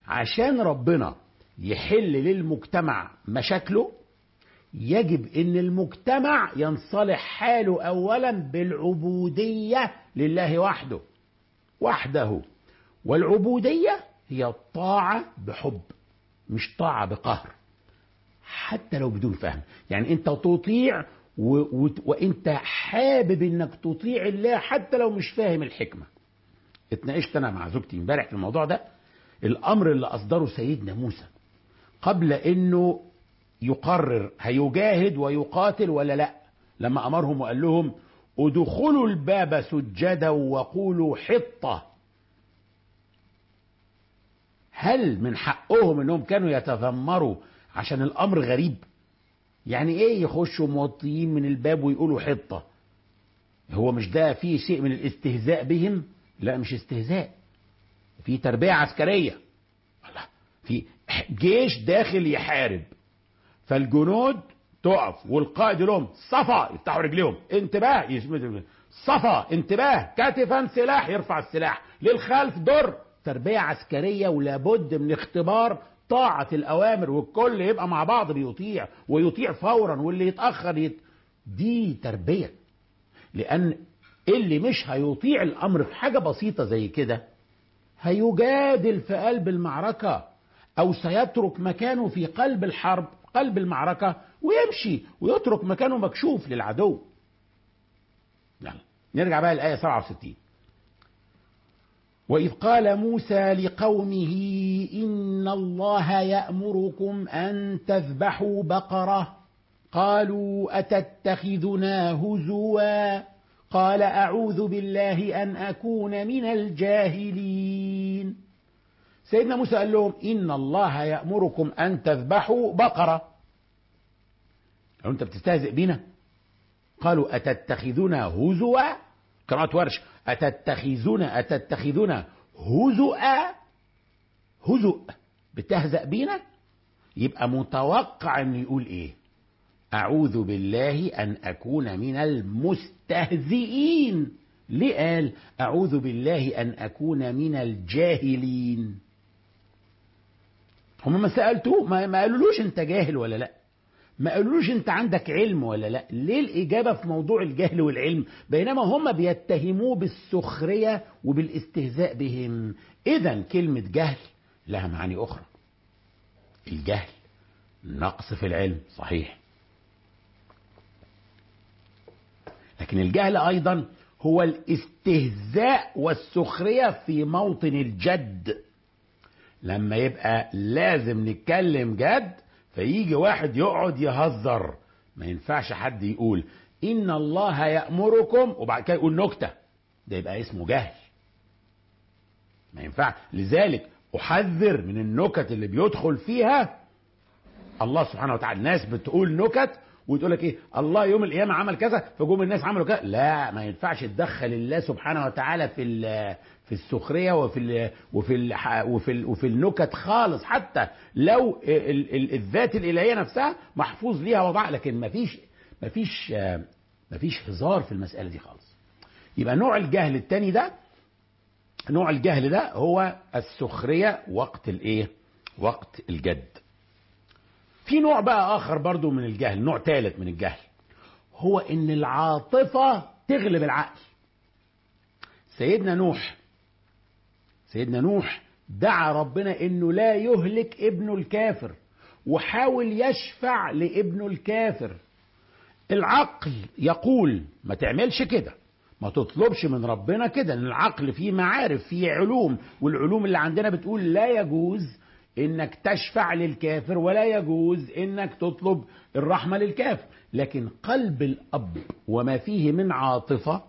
عشان ربنا يحل للمجتمع مشاكله يجب ان المجتمع ينصلح حاله اولا بالعبوديه لله وحده وحده والعبوديه هي الطاعه بحب مش طاعه بقهر حتى لو بدون فهم يعني انت تطيع و... و... وانت حابب انك تطيع الله حتى لو مش فاهم الحكمه اتناقشت انا مع زوجتي امبارح في الموضوع ده الامر اللي اصدره سيدنا موسى قبل انه يقرر هيجاهد ويقاتل ولا لا لما امرهم وقال لهم ادخلوا الباب سجدا وقولوا حطه هل من حقهم انهم كانوا يتذمروا عشان الامر غريب يعني ايه يخشوا موطيين من الباب ويقولوا حطه هو مش ده فيه شيء من الاستهزاء بهم لا مش استهزاء في تربيه عسكريه الله في جيش داخل يحارب فالجنود تقف والقائد لهم صفا يفتحوا رجليهم انتباه يسمدوا صفا انتباه كتفا سلاح يرفع السلاح للخلف در تربية عسكرية ولابد من اختبار طاعة الأوامر والكل يبقى مع بعض بيطيع ويطيع فورا واللي يتأخر يت... دي تربية لأن اللي مش هيطيع الأمر في حاجة بسيطة زي كده هيجادل في قلب المعركة أو سيترك مكانه في قلب الحرب قلب المعركة ويمشي ويترك مكانه مكشوف للعدو يلا نرجع بقى الآية 67 وإذ قال موسى لقومه إن الله يأمركم أن تذبحوا بقرة قالوا أتتخذنا هزوا قال أعوذ بالله أن أكون من الجاهلين سيدنا موسى قال لهم إن الله يأمركم أن تذبحوا بقرة لو أنت بتستهزئ بينا قالوا أتتخذنا هزوا قراءة ورش أتتخذون أتتخذون هزؤا هزؤ بتهزأ بينا يبقى متوقع أن يقول إيه أعوذ بالله أن أكون من المستهزئين ليه قال أعوذ بالله أن أكون من الجاهلين هم ما سألتوه ما, ما قالولوش أنت جاهل ولا لأ ما قالولوش انت عندك علم ولا لا ليه الاجابه في موضوع الجهل والعلم بينما هم بيتهموه بالسخريه وبالاستهزاء بهم اذا كلمه جهل لها معاني اخرى الجهل نقص في العلم صحيح لكن الجهل ايضا هو الاستهزاء والسخريه في موطن الجد لما يبقى لازم نتكلم جد فيجي واحد يقعد يهزر ما ينفعش حد يقول ان الله يامركم وبعد كده يقول نكته ده يبقى اسمه جهل ما ينفع لذلك احذر من النكت اللي بيدخل فيها الله سبحانه وتعالى الناس بتقول نكت وتقول لك ايه الله يوم القيامه عمل كذا فجم الناس عملوا كذا لا ما ينفعش تدخل الله سبحانه وتعالى في في السخريه وفي ال وفي ال وفي ال وفي النكت خالص حتى لو ال ال الذات الالهيه نفسها محفوظ ليها وضع لكن ما فيش ما فيش ما فيش هزار في المساله دي خالص يبقى نوع الجهل الثاني ده نوع الجهل ده هو السخريه وقت الايه وقت الجد في نوع بقى اخر برضو من الجهل نوع ثالث من الجهل هو ان العاطفه تغلب العقل سيدنا نوح سيدنا نوح دعا ربنا انه لا يهلك ابنه الكافر وحاول يشفع لابنه الكافر العقل يقول ما تعملش كده ما تطلبش من ربنا كده ان العقل فيه معارف فيه علوم والعلوم اللي عندنا بتقول لا يجوز انك تشفع للكافر ولا يجوز انك تطلب الرحمه للكافر لكن قلب الاب وما فيه من عاطفه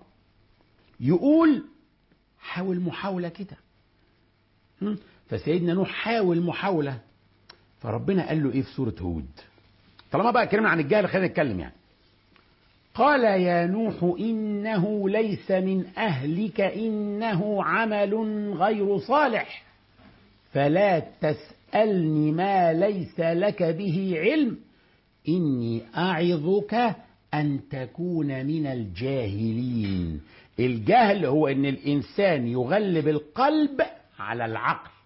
يقول حاول محاوله كده فسيدنا نوح حاول محاوله فربنا قال له ايه في سوره هود طالما بقى اتكلمنا عن الجهل خلينا نتكلم يعني قال يا نوح انه ليس من اهلك انه عمل غير صالح فلا تسالني ما ليس لك به علم اني اعظك ان تكون من الجاهلين الجهل هو ان الانسان يغلب القلب على العقل